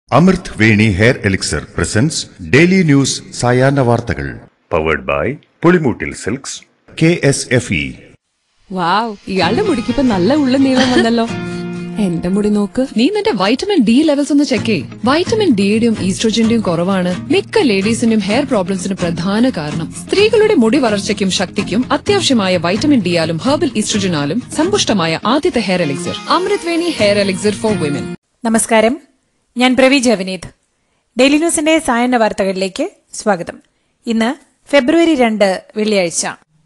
അമൃത് Veni hair elixir presents daily news സായാഹ്ന വാർത്തകൾ powered by Pulimoottil silks K S F E wow ഇയാളുടെ മുടിക്കിപ്പോ നല്ല ഉള്ള നീളം വന്നല്ലോ എന്റെ മുടി നോക്ക് നീ നിന്റെ വൈറ്റമിൻ ഡി ലെവൽസ് ഒന്ന് ചെക്ക് ചെയ് വൈറ്റമിൻ ഡിയുടെയും ഈസ്ട്രോജന്റെയും കുറവാണ് മിക്ക ലേഡീസിന്റെയും ഹെയർ പ്രോബ്ലംസിന് പ്രധാന കാരണം സ്ത്രീകളുടെ മുടി വളർച്ചയ്ക്കും ശക്തിക്കും അത്യാവശ്യമായ വൈറ്റമിൻ ഡിയാലും ഹെർബൽ ഈസ്ട്രോജനാലും സമ്പുഷ്ടമായ ആദ്യത്തെ hair elixir Amrit Veni hair elixir for women നമസ്കാരം ഞാൻ പ്രവി ജവനീത് ഡെയിലി ന്യൂസിന്റെ സായന്ന വാർത്തകളിലേക്ക് സ്വാഗതം ഇന്ന് ഫെബ്രുവരി രണ്ട് വെള്ളിയാഴ്ച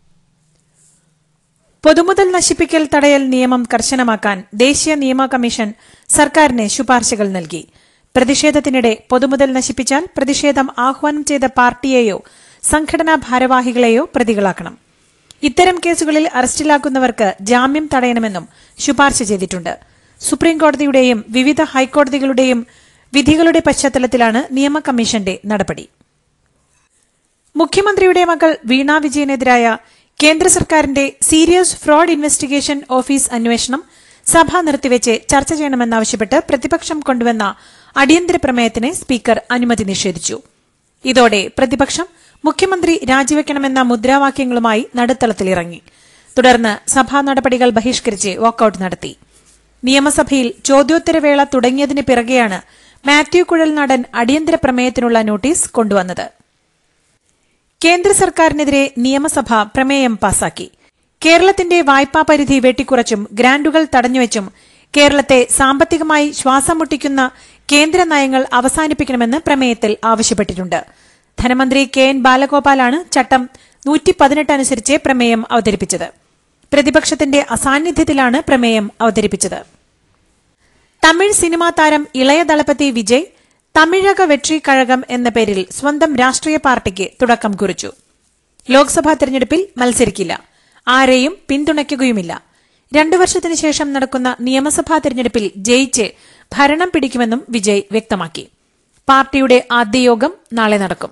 പൊതുമുതൽ നശിപ്പിക്കൽ തടയൽ നിയമം കർശനമാക്കാൻ ദേശീയ നിയമ കമ്മീഷൻ സർക്കാരിന് ശുപാർശകൾ നൽകി പ്രതിഷേധത്തിനിടെ പൊതുമുതൽ നശിപ്പിച്ചാൽ പ്രതിഷേധം ആഹ്വാനം ചെയ്ത പാർട്ടിയെയോ സംഘടനാ ഭാരവാഹികളെയോ പ്രതികളാക്കണം ഇത്തരം കേസുകളിൽ അറസ്റ്റിലാക്കുന്നവർക്ക് ജാമ്യം തടയണമെന്നും ശുപാർശ ചെയ്തിട്ടുണ്ട് സുപ്രീംകോടതിയുടെയും വിവിധ ഹൈക്കോടതികളുടെയും വിധികളുടെ പശ്ചാത്തലത്തിലാണ് നിയമ കമ്മീഷന്റെ നടപടി മുഖ്യമന്ത്രിയുടെ മകൾ വീണ വിജയനെതിരായ കേന്ദ്ര സർക്കാരിന്റെ സീരിയസ് ഫ്രോഡ് ഇൻവെസ്റ്റിഗേഷൻ ഓഫീസ് അന്വേഷണം സഭ നിർത്തിവെച്ച് ചർച്ച ചെയ്യണമെന്നാവശ്യപ്പെട്ട് പ്രതിപക്ഷം കൊണ്ടുവന്ന അടിയന്തര പ്രമേയത്തിന് സ്പീക്കർ അനുമതി നിഷേധിച്ചു ഇതോടെ പ്രതിപക്ഷം മുഖ്യമന്ത്രി രാജിവെക്കണമെന്ന മുദ്രാവാക്യങ്ങളുമായി നടുത്തളത്തിലിറങ്ങി തുടർന്ന് സഭാ നടപടികൾ ബഹിഷ്കരിച്ച് വാക്കൌട്ട് നടത്തി നിയമസഭയിൽ ചോദ്യോത്തരവേള തുടങ്ങിയതിന് പിറകെയാണ് മാത്യു കുഴൽനാടൻ അടിയന്തര പ്രമേയത്തിനുള്ള നോട്ടീസ് കൊണ്ടുവന്നത് കേന്ദ്ര സർക്കാരിനെതിരെ നിയമസഭ പ്രമേയം പാസാക്കി കേരളത്തിന്റെ വായ്പാ പരിധി വെട്ടിക്കുറച്ചും ഗ്രാന്റുകൾ തടഞ്ഞുവെച്ചും കേരളത്തെ സാമ്പത്തികമായി ശ്വാസം മുട്ടിക്കുന്ന കേന്ദ്ര നയങ്ങൾ അവസാനിപ്പിക്കണമെന്ന് പ്രമേയത്തിൽ ആവശ്യപ്പെട്ടിട്ടുണ്ട് ധനമന്ത്രി കെ എൻ ബാലഗോപാലാണ് ചട്ടം നൂറ്റി പതിനെട്ട് അനുസരിച്ച് പ്രമേയം അവതരിപ്പിച്ചത് പ്രതിപക്ഷത്തിന്റെ അസാന്നിധ്യത്തിലാണ് പ്രമേയം അവതരിപ്പിച്ചത് തമിഴ് സിനിമാ താരം ഇളയ ദളപതി വിജയ് തമിഴക വെട്രി കഴകം എന്ന പേരിൽ സ്വന്തം രാഷ്ട്രീയ പാർട്ടിക്ക് തുടക്കം കുറിച്ചു ലോക്സഭാ തെരഞ്ഞെടുപ്പിൽ മത്സരിക്കില്ല ആരെയും പിന്തുണയ്ക്കുകയുമില്ല രണ്ടു വർഷത്തിനു ശേഷം നടക്കുന്ന നിയമസഭാ തെരഞ്ഞെടുപ്പിൽ ജയിച്ച് ഭരണം പിടിക്കുമെന്നും വിജയ് വ്യക്തമാക്കി പാർട്ടിയുടെ ആദ്യ യോഗം നാളെ നടക്കും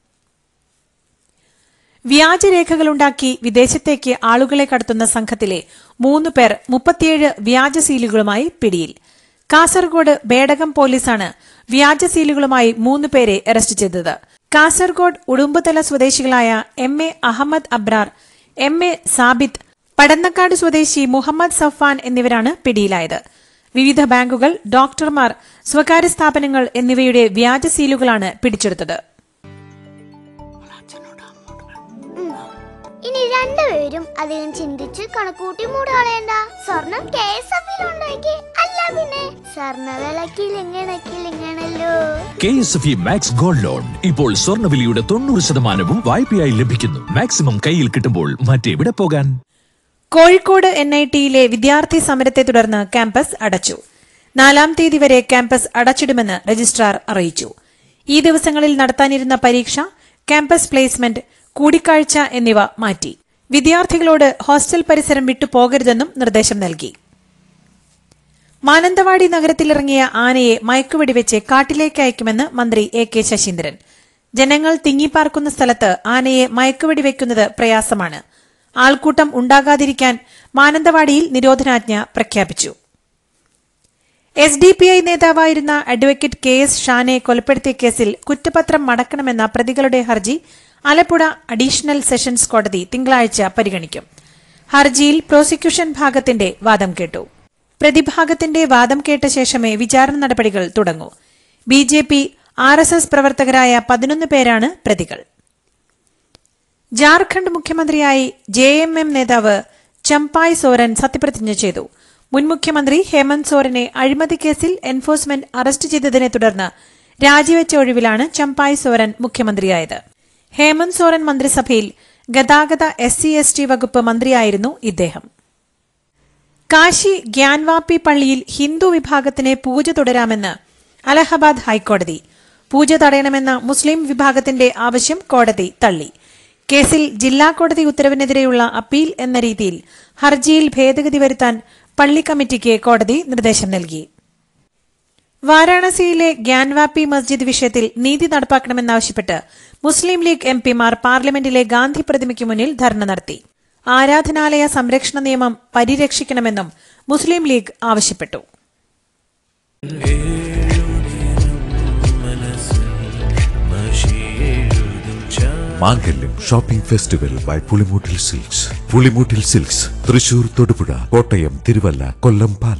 വ്യാജരേഖകളുണ്ടാക്കി വിദേശത്തേക്ക് ആളുകളെ കടത്തുന്ന സംഘത്തിലെ മൂന്ന് പേർ മുപ്പത്തിയേഴ് വ്യാജ സീലുകളുമായി പിടിയിൽ കാസർഗോഡ് ബേടകം പോലീസാണ് വ്യാജ സീലുകളുമായി മൂന്ന് പേരെ അറസ്റ്റ് ചെയ്തത് കാസർഗോഡ് ഉടുമ്പുതല സ്വദേശികളായ M A Ahmed Abrar M A Sabith Padannakkad സ്വദേശി മുഹമ്മദ് സഫാൻ എന്നിവരാണ് പിടിയിലായത് വിവിധ ബാങ്കുകൾ ഡോക്ടർമാർ സ്വകാര്യ സ്ഥാപനങ്ങൾ എന്നിവയുടെ വ്യാജ സീലുകളാണ് പിടിച്ചെടുത്തത് ഇനി രണ്ടുപേരും അധികം ചിന്തിച്ച് കണക്കൂട്ടി മൂട് കളയണ്ട സ്വർണം കെ എസ് എഫ് ഉണ്ടാക്കി അല്ല പിന്നെ സ്വർണ്ണ വിലക്കിലിങ്ങണക്കിലിങ്ങണല്ലോ K S F E max gold loan ഇപ്പോൾ സ്വർണ്ണവിലയുടെ തൊണ്ണൂറ് ശതമാനവും വായ്പയായി ലഭിക്കുന്നു മാക്സിമം കയ്യിൽ കിട്ടുമ്പോൾ മറ്റെവിടെ പോകാൻ കോഴിക്കോട് എൻ ഐ ടിയിലെ വിദ്യാർത്ഥി സമരത്തെ തുടർന്ന് ക്യാമ്പസ് അടച്ചു നാലാം തീയതി വരെ ക്യാമ്പസ് അടച്ചിടുമെന്ന് രജിസ്ട്രാർ അറിയിച്ചു ഈ ദിവസങ്ങളിൽ നടത്താനിരുന്ന പരീക്ഷ ക്യാമ്പസ് പ്ലേസ്മെന്റ് കൂടിക്കാഴ്ച എന്നിവ മാറ്റി വിദ്യാർത്ഥികളോട് ഹോസ്റ്റൽ പരിസരം വിട്ടുപോകരുതെന്നും നിർദ്ദേശം നൽകി മാനന്തവാടി നഗരത്തിലിറങ്ങിയ ആനയെ മയക്കുവെടിവെച്ച് കാട്ടിലേക്ക് അയക്കുമെന്ന് മന്ത്രി എ കെ ശശീന്ദ്രൻ ജനങ്ങൾ തിങ്ങിപ്പാർക്കുന്ന സ്ഥലത്ത് ആനയെ മയക്കുവെടിവെക്കുന്നത് പ്രയാസമാണ് ആൾക്കൂട്ടം ഉണ്ടാകാതിരിക്കാൻ മാനന്തവാടിയിൽ നിരോധനാജ്ഞ പ്രഖ്യാപിച്ചു എസ് ഡി പി ഐ നേതാവായിരുന്ന അഡ്വക്കേറ്റ് കെ എസ് ഷാനെ കൊലപ്പെടുത്തിയ കേസിൽ കുറ്റപത്രം മടക്കണമെന്ന പ്രതികളുടെ ഹർജി ആലപ്പുഴ അഡീഷണൽ സെഷൻസ് കോടതി തിങ്കളാഴ്ച പരിഗണിക്കും ഹർജിയിൽ പ്രോസിക്യൂഷൻ ഭാഗത്തിന്റെ വാദം കേട്ടു പ്രതിഭാഗത്തിന്റെ വാദം കേട്ട ശേഷമേ വിചാരണ നടപടികൾ തുടങ്ങൂ B J P R S S പ്രവർത്തകരായ പതിനൊന്ന് പേരാണ് പ്രതികൾ ജാർഖണ്ഡ് മുഖ്യമന്ത്രിയായി ജെ എം എം നേതാവ് ചമ്പായ് സോരൻ സത്യപ്രതിജ്ഞ ചെയ്തു മുൻ മുഖ്യമന്ത്രി ഹേമന്ത് സോരനെ അഴിമതി കേസിൽ എൻഫോഴ്സ്മെന്റ് അറസ്റ്റ് ചെയ്തതിനെ തുടർന്ന് രാജിവെച്ച ഒഴിവിലാണ് ചമ്പായ് സോരൻ മുഖ്യമന്ത്രിയായത് ഹേമന്ത് സോരൻ മന്ത്രിസഭയിൽ ഗതാഗത എസ് സി എസ് ടി വകുപ്പ് മന്ത്രിയായിരുന്നു ഇദ്ദേഹം കാശി ഗ്യാൻവാപ്പി പള്ളിയിൽ ഹിന്ദു വിഭാഗത്തിന് പൂജ തുടരാമെന്ന് അലഹബാദ് ഹൈക്കോടതി പൂജ തടയണമെന്ന മുസ്ലിം വിഭാഗത്തിന്റെ ആവശ്യം കോടതി തള്ളി കേസിൽ ജില്ലാ കോടതി ഉത്തരവിനെതിരെയുള്ള അപ്പീൽ എന്ന രീതിയിൽ ഹർജിയിൽ ഭേദഗതി വരുത്താൻ പള്ളി കമ്മിറ്റിക്ക് കോടതി നിർദ്ദേശം നൽകി വാരാണസിയിലെ ഗ്യാൻവാപ്പി മസ്ജിദ് വിഷയത്തിൽ നീതി നടപ്പാക്കണമെന്നാവശ്യപ്പെട്ട് മുസ്ലിം ലീഗ് എം പിമാർ പാർലമെന്റിലെ ഗാന്ധി പ്രതിമയ്ക്ക് മുന്നിൽ ധർണ നടത്തി ആരാധനാലയ സംരക്ഷണ നിയമം പരിരക്ഷിക്കണമെന്നും മുസ്ലിം ലീഗ് ആവശ്യപ്പെട്ടു Mangalyam shopping festival by Pulimoottil silks Pulimoottil silks Thrissur Thodupuzha Kottayam Thiruvalla Kollam Pala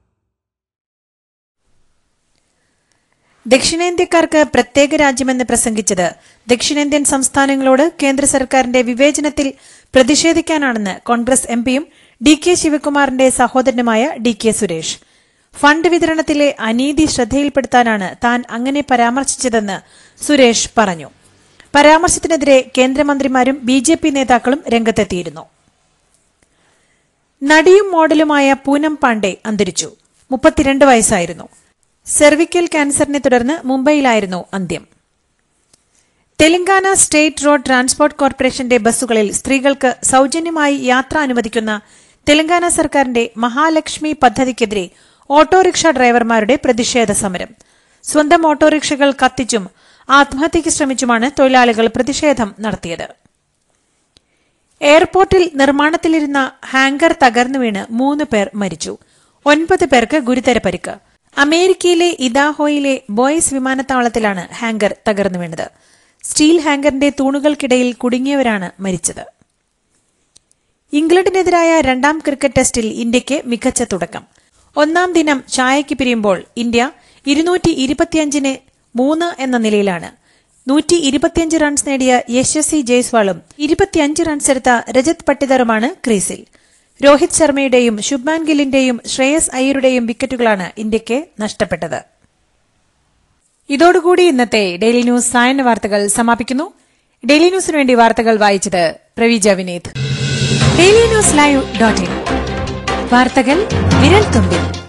ദക്ഷിണേന്ത്യക്കാർക്ക് പ്രത്യേക രാജ്യമെന്ന് പ്രസംഗിച്ചത് ദക്ഷിണേന്ത്യൻ സംസ്ഥാനങ്ങളോട് കേന്ദ്ര സർക്കാരിന്റെ വിവേചനത്തിൽ പ്രതിഷേധിക്കാനാണെന്ന് കോൺഗ്രസ് എംപിയും ഡി കെ ശിവകുമാറിന്റെ സഹോദരനുമായ ഡി കെ സുരേഷ് ഫണ്ട് വിതരണത്തിലെ അനീതി ശ്രദ്ധയിൽപ്പെടുത്താനാണ് താൻ അങ്ങനെ പരാമർശിച്ചതെന്ന് സുരേഷ് പറഞ്ഞു പരാമർശത്തിനെതിരെ കേന്ദ്രമന്ത്രിമാരും ബി ജെ പി നേതാക്കളും രംഗത്തെത്തിയിരുന്നു നടിയും മോഡലുമായ പൂനം പാണ്ഡെ അന്തരിച്ചു മുപ്പത്തിരണ്ട് വയസ്സായിരുന്നു സെർവിക്കൽ ക്യാൻസറിനെ തുടർന്ന് മുംബൈയിലായിരുന്നു അന്ത്യം തെലങ്കാന സ്റ്റേറ്റ് റോഡ് ട്രാൻസ്പോർട്ട് കോർപ്പറേഷന്റെ ബസ്സുകളിൽ സ്ത്രീകൾക്ക് സൌജന്യമായി യാത്ര അനുവദിക്കുന്ന തെലങ്കാന സർക്കാരിന്റെ മഹാലക്ഷ്മി പദ്ധതിക്കെതിരെ ഓട്ടോറിക്ഷ ഡ്രൈവർമാരുടെ പ്രതിഷേധ സമരം സ്വന്തം ഓട്ടോറിക്ഷകൾ കത്തിച്ചും ആത്മഹത്യയ്ക്ക് ശ്രമിച്ചുമാണ് തൊഴിലാളികൾ പ്രതിഷേധം നടത്തിയത് എയർപോർട്ടിൽ നിർമ്മാണത്തിലിരുന്ന ഹാങ്കർ തകർന്നു വീണ് മൂന്ന് പേർ മരിച്ചു ഒൻപത് പേർക്ക് ഗുരുതര പരിക്ക് അമേരിക്കയിലെ ഇദാഹോയിലെ ബോയ്സ് വിമാനത്താവളത്തിലാണ് ഹാങ്കർ തകർന്നു വീണത് സ്റ്റീൽ ഹാങ്കറിന്റെ തൂണുകൾക്കിടയിൽ കുടുങ്ങിയവരാണ് മരിച്ചത് ഇംഗ്ലണ്ടിനെതിരായ രണ്ടാം ക്രിക്കറ്റ് ടെസ്റ്റിൽ ഇന്ത്യയ്ക്ക് മികച്ച തുടക്കം ഒന്നാം ദിനം ചായയ്ക്ക് പിരിയുമ്പോൾ ഇന്ത്യ ഇരുന്നൂറ്റി ഇരുപത്തിയഞ്ചിന് മൂന്ന് എന്ന നിലയിലാണ് നൂറ്റി ഇരുപത്തിയഞ്ച് റൺസ് നേടിയ യശസ്വി ജയ്സ്വാളും ഇരുപത്തിയഞ്ച് റൺസ് എടുത്ത രജത് പട്ടിദറുമാണ് ക്രീസിൽ രോഹിത് ശർമ്മയുടെയും ശുഭ്മാൻ ഗില്ലിന്റെയും ശ്രേയസ് അയ്യരുടെയും വിക്കറ്റുകളാണ് ഇന്ത്യയ്ക്ക് നഷ്ടപ്പെട്ടത് ഇതോടുകൂടി ഇന്നത്തെ ഡെയിലി ന്യൂസ് സായന വാർത്തകൾ സമാപിക്കുന്നു ഡെയിലി ന്യൂസിനു വേണ്ടി വാർത്തകൾ വായിച്ചത് Praveeja Vineeth daily news live dot in വാർത്തകൾ വിരൽ തുമ്പിൽ